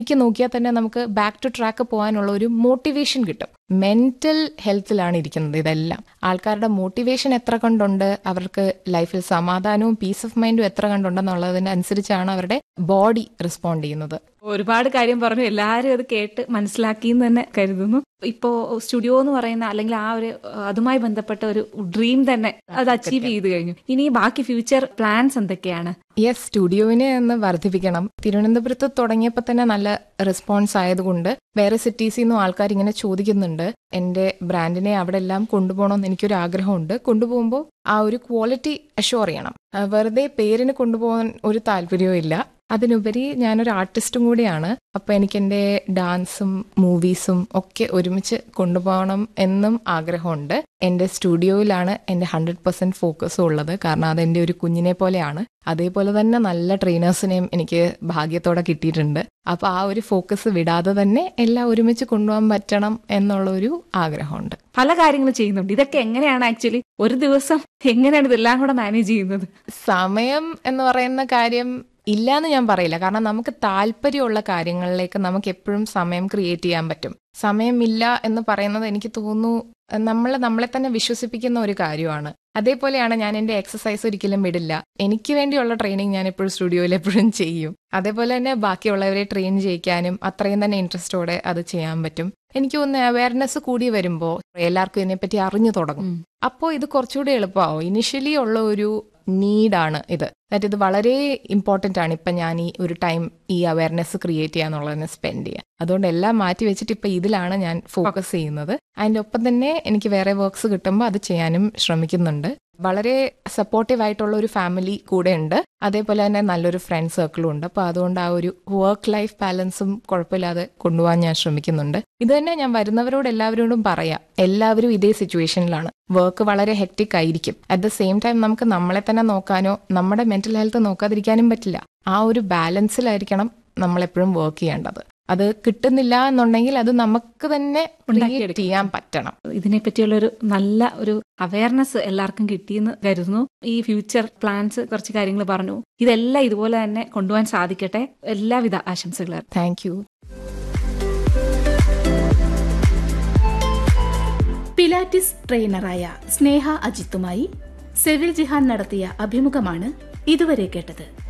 എനിക്ക് നോക്കിയാൽ തന്നെ നമുക്ക് ബാക്ക് ടു ട്രാക്ക് പോകാനുള്ള ഒരു മോട്ടിവേഷൻ കിട്ടും മെന്റൽ ഹെൽത്തിലാണ് ഇരിക്കുന്നത് ഇതെല്ലാം ആൾക്കാരുടെ മോട്ടിവേഷൻ എത്ര കണ്ടുണ്ട് അവർക്ക് ലൈഫിൽ സമാധാനവും പീസ് ഓഫ് മൈൻഡും എത്ര കണ്ടുണ്ടെന്നുള്ളതിനനുസരിച്ചാണ് അവരുടെ ബോഡി റെസ്പോണ്ട് ചെയ്യുന്നത് ഒരുപാട് കാര്യം പറഞ്ഞു എല്ലാവരും അത് കേട്ട് മനസ്സിലാക്കി എന്ന് തന്നെ കരുതുന്നു ഇപ്പോ സ്റ്റുഡിയോ എന്ന് പറയുന്ന അല്ലെങ്കിൽ ആ ഒരു അഹ് അതുമായി ബന്ധപ്പെട്ട ഒരു ഡ്രീം തന്നെ അത് അച്ചീവ് ചെയ്ത് കഴിഞ്ഞു ഇനി ബാക്കി ഫ്യൂച്ചർ പ്ലാൻസ് എന്തൊക്കെയാണ് യെസ് സ്റ്റുഡിയോവിനെ ഒന്ന് വർദ്ധിപ്പിക്കണം തിരുവനന്തപുരത്ത് തുടങ്ങിയപ്പോൾ തന്നെ നല്ല റെസ്പോൺസ് ആയതുകൊണ്ട് വേറെ സിറ്റീസിൽ നിന്നും ആൾക്കാർ ഇങ്ങനെ ചോദിക്കുന്നുണ്ട് എന്റെ ബ്രാൻഡിനെ അവിടെ എല്ലാം കൊണ്ടുപോകണമെന്ന് എനിക്കൊരു ആഗ്രഹമുണ്ട് കൊണ്ടുപോകുമ്പോൾ ആ ഒരു ക്വാളിറ്റി അഷ്യൂർ ചെയ്യണം ആ, വെറുതെ പേരിന് കൊണ്ടുപോകാൻ ഒരു താല്പര്യവും ഇല്ല അതിനുപരി ഞാനൊരു ആർട്ടിസ്റ്റും കൂടിയാണ് അപ്പൊ എനിക്ക് എന്റെ ഡാൻസും മൂവീസും ഒക്കെ ഒരുമിച്ച് കൊണ്ടുപോകണം എന്നും ആഗ്രഹമുണ്ട് എന്റെ സ്റ്റുഡിയോയിലാണ് എന്റെ ഹൺഡ്രഡ് പെർസെന്റ് ഫോക്കസും ഉള്ളത് കാരണം അതെന്റെ ഒരു കുഞ്ഞിനെ പോലെയാണ് അതേപോലെ തന്നെ നല്ല ട്രെയിനേഴ്സിനെയും എനിക്ക് ഭാഗ്യത്തോടെ കിട്ടിയിട്ടുണ്ട് അപ്പൊ ആ ഒരു ഫോക്കസ് വിടാതെ തന്നെ എല്ലാം ഒരുമിച്ച് കൊണ്ടുപോകാൻ പറ്റണം എന്നുള്ള ഒരു ആഗ്രഹമുണ്ട് പല കാര്യങ്ങളും ചെയ്യുന്നുണ്ട് ഇതൊക്കെ എങ്ങനെയാണ് ആക്ച്വലി ഒരു ദിവസം എങ്ങനെയാണ് ഇതെല്ലാം കൂടെ മാനേജ് ചെയ്യുന്നത് സമയം എന്ന് പറയുന്ന കാര്യം ഇല്ലാന്ന് ഞാൻ പറയില്ല കാരണം നമുക്ക് താല്പര്യമുള്ള കാര്യങ്ങളിലേക്ക് നമുക്ക് എപ്പോഴും സമയം ക്രിയേറ്റ് ചെയ്യാൻ പറ്റും സമയമില്ല എന്ന് പറയുന്നത് എനിക്ക് തോന്നുന്നു നമ്മൾ നമ്മളെ തന്നെ വിശ്വസിപ്പിക്കുന്ന ഒരു കാര്യമാണ് അതേപോലെയാണ് ഞാൻ എൻ്റെ എക്സസൈസ് ഒരിക്കലും വിടില്ല എനിക്ക് വേണ്ടിയുള്ള ട്രെയിനിങ് ഞാൻ എപ്പോഴും സ്റ്റുഡിയോയിൽ എപ്പോഴും ചെയ്യും അതേപോലെ തന്നെ ബാക്കിയുള്ളവരെ ട്രെയിൻ ചെയ്യിക്കാനും അത്രയും തന്നെ ഇൻട്രസ്റ്റോടെ അത് ചെയ്യാൻ പറ്റും എനിക്ക് തോന്നുന്നു അവയർനെസ് കൂടി വരുമ്പോൾ എല്ലാവർക്കും ഇതിനെപ്പറ്റി അറിഞ്ഞു തുടങ്ങും അപ്പോൾ ഇത് കുറച്ചുകൂടി എളുപ്പമാവും ഇനിഷ്യലി ഉള്ള ഒരു നീഡാണ് ഇത് ദാറ്റ് ഇത് വളരെ ഇമ്പോർട്ടൻ്റ് ആണ് ഇപ്പം ഞാൻ ഈ ഒരു ടൈം ഈ അവയർനെസ് ക്രിയേറ്റ് ചെയ്യാന്നുള്ളതിനെ സ്പെൻഡ് ചെയ്യുക അതുകൊണ്ട് എല്ലാം മാറ്റി വെച്ചിട്ട് ഇപ്പം ഇതിലാണ് ഞാൻ ഫോക്കസ് ചെയ്യുന്നത് അതിൻ്റെ ഒപ്പം തന്നെ എനിക്ക് വേറെ വർക്ക്സ് കിട്ടുമ്പോൾ അത് ചെയ്യാനും ശ്രമിക്കുന്നുണ്ട് വളരെ സപ്പോർട്ടീവ് ആയിട്ടുള്ള ഒരു ഫാമിലി കൂടെ ഉണ്ട് അതേപോലെ തന്നെ നല്ലൊരു ഫ്രണ്ട് സർക്കിളും ഉണ്ട് അപ്പോൾ അതുകൊണ്ട് ആ ഒരു വർക്ക് ലൈഫ് ബാലൻസും കുഴപ്പമില്ലാതെ കൊണ്ടുപോകാൻ ഞാൻ ശ്രമിക്കുന്നുണ്ട് ഇത് തന്നെ ഞാൻ വരുന്നവരോട് എല്ലാവരോടും പറയാം എല്ലാവരും ഇതേ സിറ്റുവേഷനിലാണ് വർക്ക് വളരെ ഹെക്റ്റിക് ആയിരിക്കും അറ്റ് ദ സെയിം ടൈം നമുക്ക് നമ്മളെ തന്നെ നോക്കാനോ നമ്മുടെ മെന്റൽ ഹെൽത്ത് നോക്കാതിരിക്കാനും പറ്റില്ല ആ ഒരു ബാലൻസിലായിരിക്കണം നമ്മൾ എപ്പോഴും വർക്ക് ചെയ്യേണ്ടത് അത് കിട്ടുന്നില്ല എന്നുണ്ടെങ്കിൽ അത് നമുക്ക് തന്നെ ക്രിയേറ്റ് ചെയ്യാൻ പറ്റണം ഇതിനെ പറ്റിയുള്ള ഒരു നല്ല ഒരു അവയർനെസ് എല്ലാവർക്കും കിട്ടിയെന്ന് കരുതുന്നു ഈ ഫ്യൂച്ചർ പ്ലാൻസ് കുറച്ച് കാര്യങ്ങൾ പറഞ്ഞു ഇതെല്ലാം ഇതുപോലെ തന്നെ കൊണ്ടുപോകാൻ സാധിക്കട്ടെ എല്ലാവിധ ആശംസകളും താങ്ക് യു പിലാറ്റിസ് ട്രെയിനറായ സ്നേഹ അജിത്തുമായി സെവിൽ ജിഹാൻ നടത്തിയ അഭിമുഖമാണ് ഇതുവരെ കേട്ടത്